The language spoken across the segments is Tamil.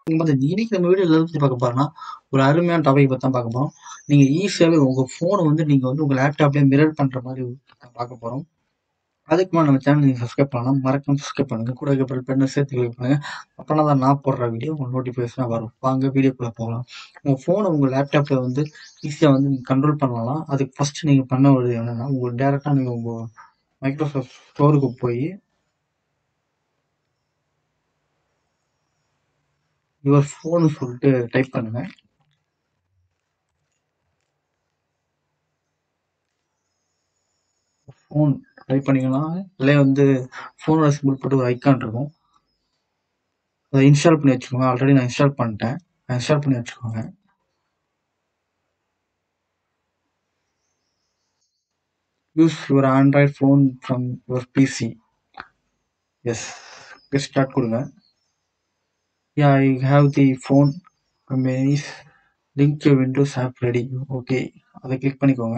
பார்த்து இன்னைக்கு நம்ம வீடியோ எதை பத்தி பார்க்க போறோம்னா, ஒரு அருமையான டாபிக் பத்தி தான் பார்க்க போறோம். நீங்க ஈஸியாவே உங்க ஃபோன வந்து நீங்க வந்து உங்க லேப்டாப்லயே மிரர் பண்ற மாரி தான் பார்க்க போறோம். அதுக்கு முன்னாடி நம்ம சேனல் நீங்க சப்ஸ்கிரைப் பண்ணலாம். மறக்காம சப்ஸ்கிரைப் பண்ணுங்க. கூட இருக்க பெல் பட்டனை சேர்த்து கிளிக் பண்ணுங்க. அப்பனா தான் நான் போடுற வீடியோ உங்களுக்கு நோட்டிஃபிகேஷனா வரும். வாங்க வீடியோக்குள்ள போகலாம். உங்க ஃபோன உங்க லேப்டாப்ல வந்து ஈஸியா வந்து நீங்க கண்ட்ரோல் பண்ணலாம். அதுக்கு ஃபர்ஸ்ட் நீங்க பண்ண வேண்டியது என்னன்னா, உங்க டைரக்ட்டா நீங்க உங்க மைக்ரோசாஃப்ட் ஸ்டோருக்கு போயி யுவர் ஃபோன்னு சொல்லிட்டு டைப் பண்ணுங்க. ஃபோன் டைப் பண்ணீங்கன்னா, அதிலயே வந்து ஃபோனோட சிம்பிள் போட்டு ஒரு ஐகான் இருக்கும். அத இன்ஸ்டால் பண்ணி வச்சுக்கோங்க. ஆல்ரெடி நான் இன்ஸ்டால் பண்ணிட்டேன். இன்ஸ்டால் பண்ணி வச்சுக்கோங்க. Use your Android phone from your PC. Yes. Start குடுங்க. Yeah I have the phone மெனிஸ் link your Windows app ready. Okay. அத கிளிக் பண்ணிக்கோங்க.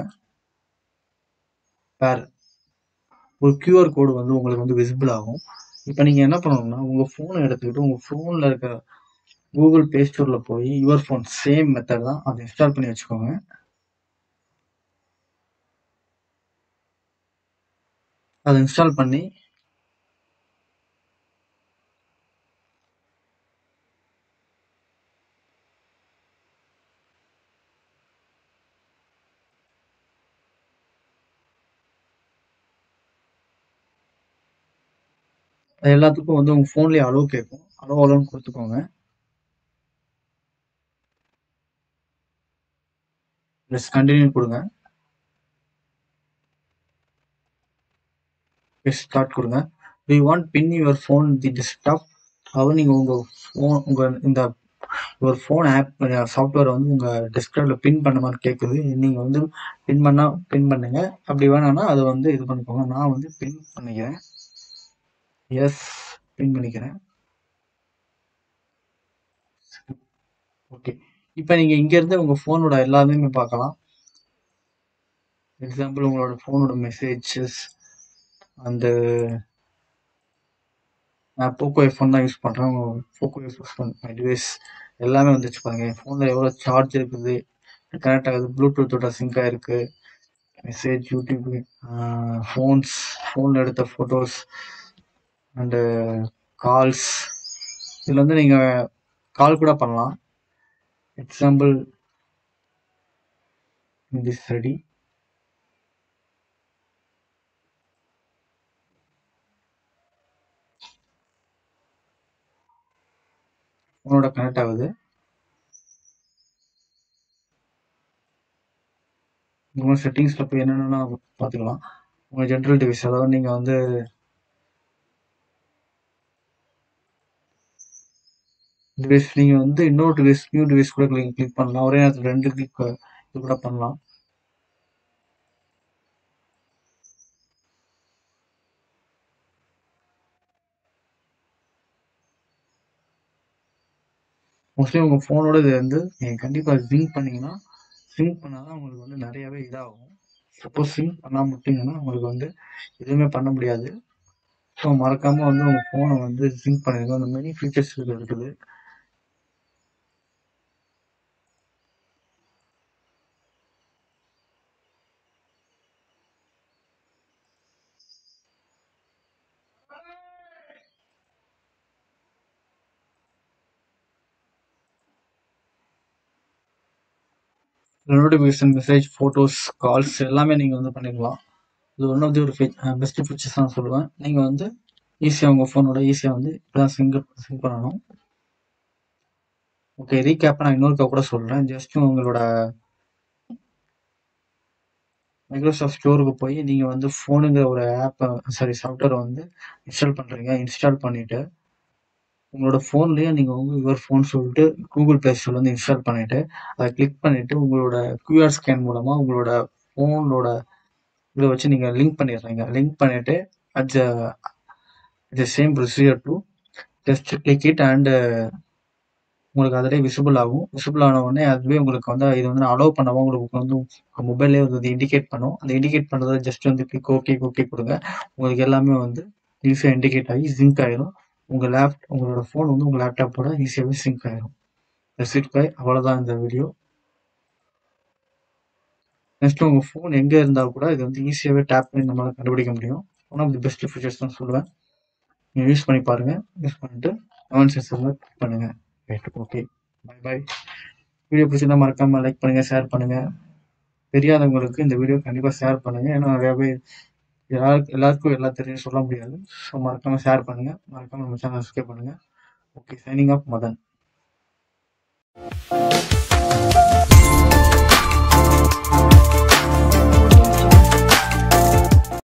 பேர் ஒரு கியூஆர் கோடு வந்து உங்களுக்கு வந்து விசிபிள் ஆகும். இப்ப நீங்க என்ன பண்ணணும்னா, உங்க ஃபோன எடுத்துக்கிட்டு உங்க ஃபோன்ல இருக்க கூகுள் பிளே ஸ்டோர்ல போய் யுவர் ஃபோன் சேம் மெத்தட் தான். அத இன்ஸ்டால் பண்ணி வச்சுக்கோங்க. அத இன்ஸ்டால் பண்ணி அது எல்லாத்துக்கும் வந்து உங்க ஃபோன்லயே அலோ கேட்கும். அலோ அலோன்னு குடுத்துக்கோங்க. எஸ் கன்டின்யூ குடுங்க. எஸ் ஸ்டார்ட் குடுங்க. Do you want pin your phone the desktop? அதாவது நீங்க உங்க ஃபோன் உங்க இந்த ஒரு ஃபோன் ஆப் சாஃப்ட்வேர் வந்து உங்க டெஸ்க்டாப்ல பின் பண்ண மாரி கேட்குது. நீங்க வந்து பின் பண்ணா பின் பண்ணுங்க. அப்படி வேணாம்னா அத வந்து இது பண்ணிக்கோங்க. நான் வந்து பின் பண்ணிக்கிறேன். எஸ் பின் பண்ணிக்கிறேன். ஓகே. இப்ப நீங்க இங்க இருந்து உங்க ஃபோனோட எல்லாத்தையுமே பார்க்கலாம். எக்ஸாம்பிள் உங்களோட ஃபோனோட மெசேஜஸ் அண்ட் நான் போக்கோ எஃப்1 தான் யூஸ் பண்றேன். போக்கோ எஃப்1 மை டிவைஸ் எல்லாமே வந்துருச்சு பாருங்க. என் ஃபோன்ல எவ்வளோ சார்ஜ் இருக்குது, கனெக்ட் ஆகுது, ப்ளூடூத்தோட சிங்க் ஆயிருக்கு, மெசேஜ், யூடியூப், ஃபோன்ஸ், ஃபோன்ல எடுத்த ஃபோட்டோஸ் அண்ட் கால்ஸ். இதுல வந்து நீங்க கால் கூட பண்ணலாம். Example this ready. ஃபோனோட கனெக்ட் ஆகுது. உங்க செட்டிங்ஸ்ல போய் என்னென்னனா பார்த்துக்கலாம். உங்க ஜெனரல் டிவைஸ் அதாவது நீங்க வந்து டிவைஸ் நீங்க வந்து இன்னொரு டிவைஸ் நியூ டிவைஸ் கூட நீங்க கிளிக் பண்ணலாம். ஒரே நேரத்துல 2 கிளிக் இது கூட பண்ணலாம். மோஸ்ட்லி உங்க ஃபோனோட இது வந்து நீங்க கண்டிப்பா சிங்க் பண்ணீங்கன்னா, சிங்க் பண்ணா தான் உங்களுக்கு வந்து நெறையாவே இதாகும். சப்போஸ் சிங்க் பண்ணாம விட்டீங்கன்னா, உங்களுக்கு வந்து எதுவுமே பண்ண முடியாது. ஸோ மறக்காம வந்து உங்க ஃபோன வந்து சிங்க் பண்ணிருங்க. அந்த மெனி ஃபீச்சர்ஸ் இதுல இருக்குது. நோட்டிஃபிகேஷன், மெசேஜ், ஃபோட்டோஸ், கால்ஸ் எல்லாமே நீங்க வந்து பண்ணிக்கலாம். இது ஒன் ஆஃப் தி ஒரு ஃபீ பெஸ்ட் ஃபீச்சர்ஸ் தான் சொல்லுவேன். நீங்க வந்து ஈஸியா உங்க ஃபோனோட ஈஸியா வந்து இப்படிதான் சிங்க் சிங்க் பண்ணணும். ஓகே ரீகேப்பா நான் இன்னொருக்கா கூட சொல்றேன். ஜஸ்ட் உங்களோட மைக்ரோசாஃப்ட் ஸ்டோருக்கு போய் நீங்க வந்து ஃபோனுங்கிற ஒரு ஆப்ப சாரி சாஃப்ட்வேர வந்து இன்ஸ்டால் பண்றீங்க. இன்ஸ்டால் பண்ணிட்டு உங்களோட ஃபோன்லயே நீங்க வந்து யுவர் ஃபோன் சொல்லிட்டு கூகுள் பிளே ஸ்டோர்ல வந்து இன்ஸ்டால் பண்ணிட்டு, அத கிளிக் பண்ணிட்டு உங்களோட கியூஆர் ஸ்கேன் மூலமா உங்களோட ஃபோனோட இத வச்சு நீங்க லிங்க் பண்ணிடுறீங்க. லிங்க் பண்ணிட்டு at the the same procedure to just click it and உங்களுக்கு அதிலேயே விசிபிள் ஆகும். விசிபிள் ஆன உடனே அதுவே உங்களுக்கு வந்து இது வந்து அலோவ் பண்ணாம உங்களுக்கு வந்து உங்க மொபைல்லயே வந்து இண்டிகேட் பண்ணும். அந்த இண்டிகேட் பண்றத ஜஸ்ட் வந்து கிளிக் ஓகே ஓகே குடுங்க. உங்களுக்கு எல்லாமே வந்து ஈஸியா இண்டிகேட் ஆகி சிங்க் ஆயிரும். உங்கள் லேப் உங்களோட ஃபோன் வந்து உங்கள் லேப்டாப்போட ஈஸியாகவே சிங்க் ஆயிரும் ரெசிட் பை அவ்வளோதான் இந்த வீடியோ நெக்ஸ்ட் உங்கள் ஃபோன் எங்கே இருந்தால் கூட இது வந்து ஈஸியாகவே டேப் பண்ணி நம்மளால் கண்டுபிடிக்க முடியும் one of the best features தான் சொல்லுவேன் நீங்கள் யூஸ் பண்ணி பாருங்கள் யூஸ் பண்ணிட்டு கமெண்ட் செக்ஷனில் கிளிக் பண்ணுங்கள் right okay bye bye video பிடிச்சிருந்தா மறக்காமல் லைக் பண்ணுங்கள் ஷேர் பண்ணுங்கள் தெரியாதவங்களுக்கு இந்த வீடியோ கண்டிப்பாக ஷேர் பண்ணுங்கள் ஏன்னா நிறையா பேர் எல்லாருக்கும் எல்லாருக்கும் எல்லாம் தெரியும் சொல்ல முடியாது ஸோ மறக்காமல் ஷேர் பண்ணுங்கள் மறக்காமல் நம்ம சேனல் சப்ஸ்கிரைப் பண்ணுங்கள் ஓகே சைனிங் ஆஃப் மதன்